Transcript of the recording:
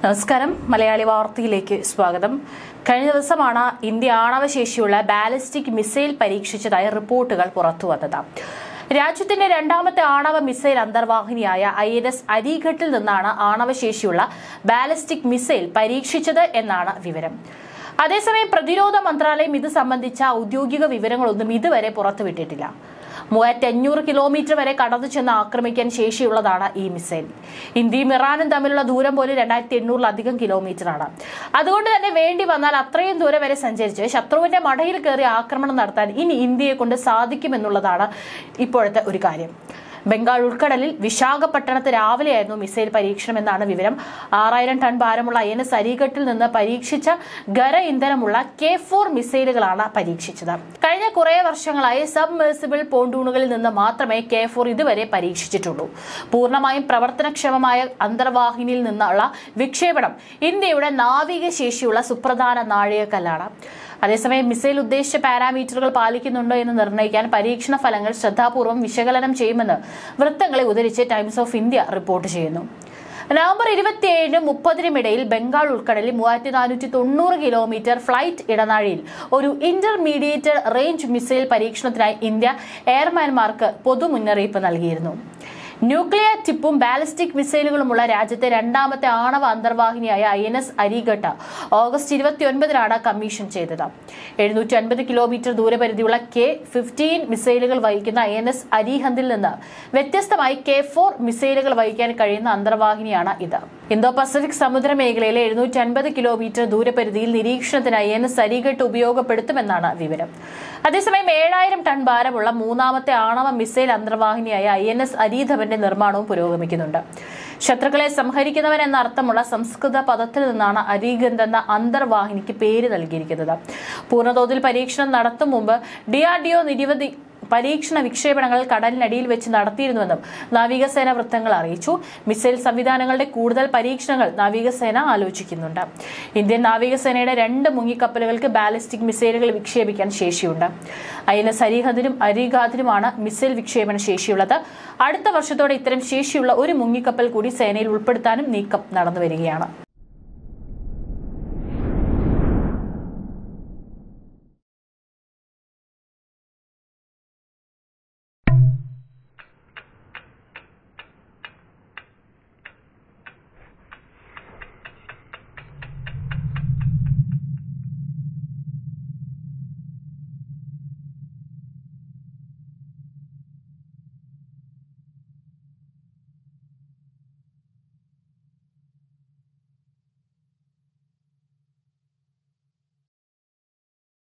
നമസ്കാരം മലയാളി വാർത്തയിലേക്ക് സ്വാഗതം കഴിഞ്ഞ ദിവസമാണ് ഇന്ത്യ ആണവശേഷിയുള്ള ബാലിസ്റ്റിക് മിസൈൽ പരീക്ഷിച്ചതായി റിപ്പോർട്ടുകൾ പുറത്തുവന്നത് രാജ്യത്തിന്റെ രണ്ടാമത്തെ ആണവ മിസൈൽ അന്തർവാഹിനിയായ ഐ എൻ എസ് അരിഘട്ടിൽ നിന്നാണ് ആണവശേഷിയുള്ള ബാലിസ്റ്റിക് മിസൈൽ പരീക്ഷിച്ചത് എന്നാണ് വിവരം അതേസമയം പ്രതിരോധ മന്ത്രാലയം ഇത് സംബന്ധിച്ച ഔദ്യോഗിക വിവരങ്ങളൊന്നും ഇതുവരെ പുറത്തുവിട്ടിട്ടില്ല മൂവായിരത്തി അഞ്ഞൂറ് കിലോമീറ്റർ വരെ കടന്നു ചെന്ന് ആക്രമിക്കാൻ ശേഷിയുള്ളതാണ് ഈ മിസൈൽ ഇന്ത്യയും ഇറാനും തമ്മിലുള്ള ദൂരം പോലും രണ്ടായിരത്തി എണ്ണൂറിലധികം കിലോമീറ്ററാണ് അതുകൊണ്ട് തന്നെ വേണ്ടി വന്നാൽ അത്രയും ദൂരം വരെ സഞ്ചരിച്ച് ശത്രുവിന്റെ മടയിൽ കയറി ആക്രമണം നടത്താൻ ഇനി ഇന്ത്യയെ കൊണ്ട് സാധിക്കുമെന്നുള്ളതാണ് ഇപ്പോഴത്തെ ഒരു കാര്യം ബംഗാൾ ഉൾക്കടലിൽ വിശാഖപട്ടണത്ത് രാവിലെയായിരുന്നു മിസൈൽ പരീക്ഷണം എന്നാണ് വിവരം ആറായിരം ടൺ ഭാരമുള്ള ഐ എൻ എസ് അരിഘട്ടിൽ നിന്ന് പരീക്ഷിച്ച ഖര ഇന്ധനമുള്ള കെ ഫോർ മിസൈലുകളാണ് പരീക്ഷിച്ചത് കഴിഞ്ഞ കുറേ വർഷങ്ങളായി സബ്മെർസിബിൾ പോണ്ടൂണുകളിൽ നിന്ന് മാത്രമേ കെ ഫോർ ഇതുവരെ പരീക്ഷിച്ചിട്ടുള്ളൂ പൂർണ്ണമായും പ്രവർത്തനക്ഷമമായ അന്തർവാഹിനിയിൽ നിന്നുള്ള വിക്ഷേപണം ഇന്ത്യയുടെ നാവിക ശേഷിയുള്ള സുപ്രധാന നാഴികക്കല്ലാണ് അതേസമയം മിസൈൽ ഉദ്ദേശിച്ച പാരാമീറ്ററുകൾ പാലിക്കുന്നുണ്ടോ എന്ന് നിർണ്ണയിക്കാൻ പരീക്ഷണ ഫലങ്ങൾ ശ്രദ്ധാപൂർവ്വം വിശകലനം ചെയ്യുമെന്ന് വൃത്തങ്ങളെ ഉദ്ധരിച്ച് ടൈംസ് ഓഫ് ഇന്ത്യ റിപ്പോർട്ട് ചെയ്യുന്നു നവംബർ ഇരുപത്തിയേഴിനും മുപ്പതിനും ഇടയിൽ ബംഗാൾ ഉൾക്കടലിൽ മൂവായിരത്തി നാനൂറ്റി തൊണ്ണൂറ് കിലോമീറ്റർ ഫ്ലൈറ്റ് ഇടനാഴിയിൽ ഒരു ഇന്റർമീഡിയറ്റ് റേഞ്ച് മിസൈൽ പരീക്ഷണത്തിനായി ഇന്ത്യ എയർമാൻമാർക്ക് പൊതു മുന്നറിയിപ്പ് നൽകിയിരുന്നു ന്യൂക്ലിയർ ടിപ്പും ബാലിസ്റ്റിക് മിസൈലുകളുമുള്ള രാജ്യത്തെ രണ്ടാമത്തെ ആണവ അന്തർവാഹിനിയായ I N S Arighat August ഇരുപത്തിയൊൻപതിനാണ് കമ്മീഷൻ ചെയ്തത് എഴുന്നൂറ്റി അൻപത് കിലോമീറ്റർ ദൂരപരിധിയുള്ള കെ ഫിഫ്റ്റീൻ മിസൈലുകൾ വഹിക്കുന്ന ഐ എൻ എസ് അരിഹന്തിൽ നിന്ന് വ്യത്യസ്തമായി കെ ഫോർ മിസൈലുകൾ വഹിക്കാൻ കഴിയുന്ന അന്തർവാഹിനിയാണ് ഇത് ഇന്തോ പസഫിക് സമുദ്ര മേഖലയിലെ എഴുന്നൂറ്റി അൻപത് കിലോമീറ്റർ ദൂരപരിധിയിൽ നിരീക്ഷണത്തിന് ഐ എൻ എസ് അരിഘട്ട് ഉപയോഗപ്പെടുത്തുമെന്നാണ് വിവരം അതേസമയം ഏഴായിരം ടൺ ഭാരമുള്ള മൂന്നാമത്തെ ആണവ മിസൈൽ അന്തർവാഹിനിയായ ഐ എൻ എസ് അരീധവന്റെ നിർമ്മാണവും പുരോഗമിക്കുന്നുണ്ട് ശത്രുക്കളെ സംഹരിക്കുന്നവൻ എന്ന അർത്ഥമുള്ള സംസ്കൃത പദത്തിൽ നിന്നാണ് അരീഗന്ധ എന്ന അന്തർവാഹിനിക്ക് പേര് നൽകിയിരിക്കുന്നത് പൂർണ്ണതോതിൽ പരീക്ഷണം നടത്തും മുമ്പ് ഡിആർഡിഒ നിരവധി പരീക്ഷണ വിക്ഷേപണങ്ങൾ കടലിനടിയിൽ വെച്ച് നടത്തിയിരുന്നുവെന്നും നാവികസേന വൃത്തങ്ങൾ അറിയിച്ചു മിസൈൽ സംവിധാനങ്ങളുടെ കൂടുതൽ പരീക്ഷണങ്ങൾ നാവികസേന ആലോചിക്കുന്നുണ്ട് ഇന്ത്യൻ നാവികസേനയുടെ രണ്ട് മുങ്ങിക്കപ്പലുകൾക്ക് ബാലിസ്റ്റിക് മിസൈലുകൾ വിക്ഷേപിക്കാൻ ശേഷിയുണ്ട് ഐ എൻ എസ് അരിഹദിനും അരിഘാദിനുമാണ് മിസൈൽ വിക്ഷേപണ ശേഷിയുള്ളത് അടുത്ത വർഷത്തോടെ ഇത്തരം ശേഷിയുള്ള ഒരു മുങ്ങിക്കപ്പൽ കൂടി സേനയിൽ ഉൾപ്പെടുത്താനും നീക്കം നടന്നു വരികയാണ്